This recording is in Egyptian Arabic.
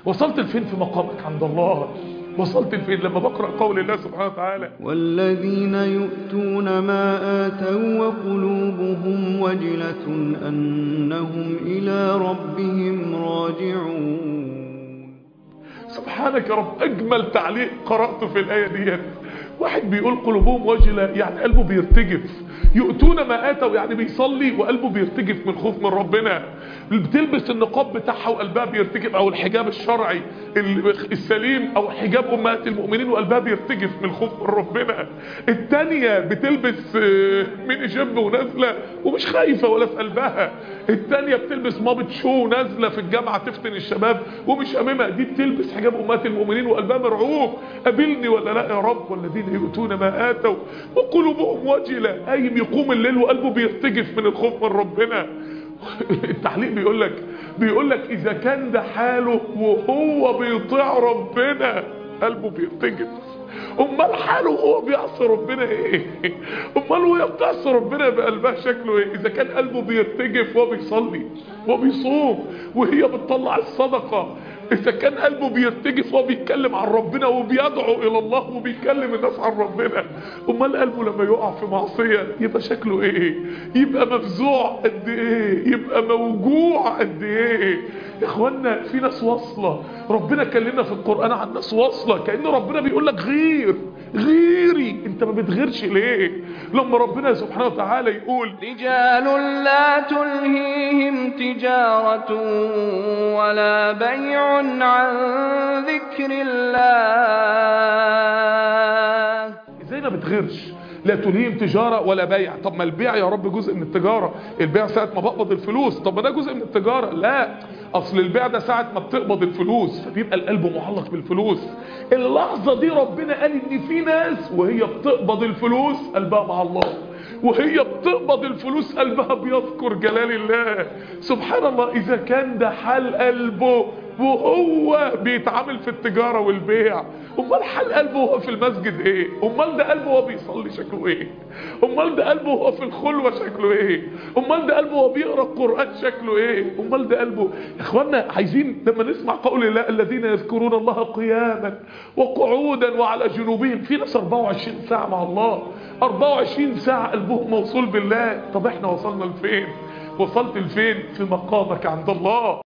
وصلت لفين في مقامك عند الله وصلت لفين لما بقرأ قول الله سبحانه وتعالى والذين يؤتون ما آتوا وقلوبهم وجلة أنهم إلى ربهم راجعون سبحانك يا رب أجمل تعليق قرأته في الآية ديت واحد بيقول قلوبهم وجلة يعني قلبه بيرتجف يؤتون ما آتوا يعني بيصلي وقلبه بيرتجف من خوف من ربنا بتلبس النقاب بتاعها وقلبها بيرتجف او الحجاب الشرعي السليم او حجاب امهات المؤمنين وقلبها بيرتجف من خوف من ربنا التانية بتلبس ميني جيب ونازلة ومش خايفة ولا في قلبها التانية بتلبس مابت شو نازلة في الجامعة تفتن الشباب ومش امامها دي بتلبس حجاب امهات المؤمنين وقلبها مرعوب قابلني ولا لا يا رب والذين يؤتون ما آتوا وقلوبهم وجلة قايم يقوم الليل وقلبه بيرتجف من الخوف من ربنا التعليق بيقول لك بيقول لك اذا كان ده حاله وهو بيطيع ربنا قلبه بيرتجف امال حاله وهو بيعصي ربنا ايه امال وهي بتعصي ربنا بقلبها شكله ايه اذا كان قلبه بيرتجف وهو بيصلي وبيصوم وهي بتطلع الصدقه اذا كان قلبه بيرتجف وهو بيتكلم عن ربنا وبيدعو الى الله وبيكلم الناس عن ربنا امال قلبه لما يقع في معصيه يبقى شكله ايه يبقى مفزوع قد ايه يبقى موجوع قد ايه يا اخوانا في ناس واصله ربنا كلمنا في القران عن ناس واصله كان ربنا بيقول لك غير غيري انت ما بتغيرش ليه لما ربنا سبحانه وتعالى يقول رجال لا تلهيهم تجارة ولا بيع عن ذكر الله ازاي ما بتغيرش لا تلهيهم تجارة ولا بيع طب ما البيع يا رب جزء من التجارة البيع ساعة ما بقبض الفلوس طب ما ده جزء من التجارة لا اصل البيع ده ساعة ما بتقبض الفلوس فبيبقى القلب معلق بالفلوس اللحظة دي ربنا قال ان في ناس وهي بتقبض الفلوس قلبها مع الله وهي بتقبض الفلوس قلبها بيذكر جلال الله سبحان الله اذا كان ده حال قلبه وهو بيتعامل في التجارة والبيع امال حال قلبه وهو في المسجد ايه امال ده قلبه وهو بيصلي شكله ايه امال ده قلبه وهو في الخلوة شكله ايه امال ده قلبه وهو بيقرأ القرآن شكله ايه امال ده قلبه يا اخوانا عايزين لما نسمع قول الله الذين يذكرون الله قياما وقعودا وعلى جنوبهم في ناس 24 ساعة مع الله 24 ساعة قلبهم موصول بالله طب احنا وصلنا لفين وصلت لفين في مقامك عند الله